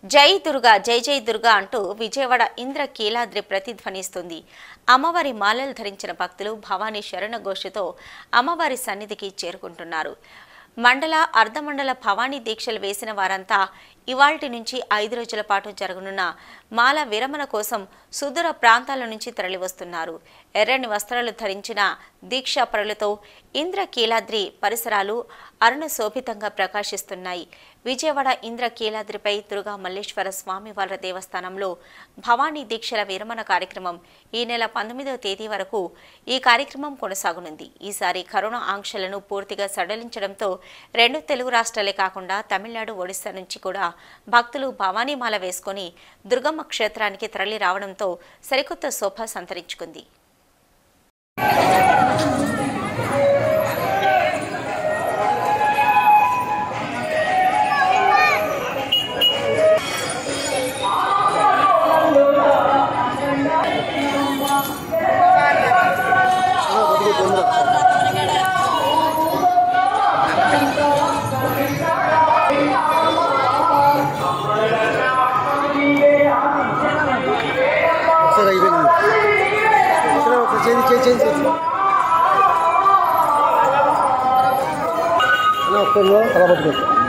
జై దుర్గా జై జై దుర్గా అంటూ విజయవాడ ఇంద్ర కీలాద్రి ప్రతిధ్వనిస్తుంది అమ్మవారి మాలలు ధరించిన భక్తులు భవానీ శరణ ఘోషతో అమ్మవారి సన్నిధికి చేరుకుంటున్నారు మండల అర్ధమండల భవానీ దీక్షలు వేసిన వారంతా ఇవాల్టి నుంచి ఐదు రోజుల పాటు జరగనున్న మాల విరమణ కోసం సుదూర ప్రాంతాల నుంచి తరలివస్తున్నారు ఎర్రని వస్త్రాలు ధరించిన దీక్షాపరులతో ఇంద్ర కీలాద్రి పరిసరాలు అరుణ శోభితంగా ప్రకాశిస్తున్నాయి విజయవాడ ఇంద్ర కీలాద్రిపై దుర్గా మల్లేశ్వర స్వామివార్ల దేవస్థానంలో భవానీ దీక్షల విరమణ కార్యక్రమం ఈ నెల పంతొమ్మిదవ తేదీ వరకు ఈ కార్యక్రమం కొనసాగనుంది ఈసారి కరోనా ఆంక్షలను పూర్తిగా సడలించడంతో రెండు తెలుగు రాష్ట్రాలే కాకుండా తమిళనాడు ఒడిశా నుంచి కూడా భక్తులు భవానీమాల వేసుకొని దుర్గమ్మ క్షేత్రానికి తరలి రావడంతో సరికొత్త శోభ సంతరించుకుంది ఒకసారి అయిపోయింది ఇక్కడ ఒక చేంజ్ చేంజ్ చేంజ్ చేసి ఒక్క తల పట్టుకోవచ్చు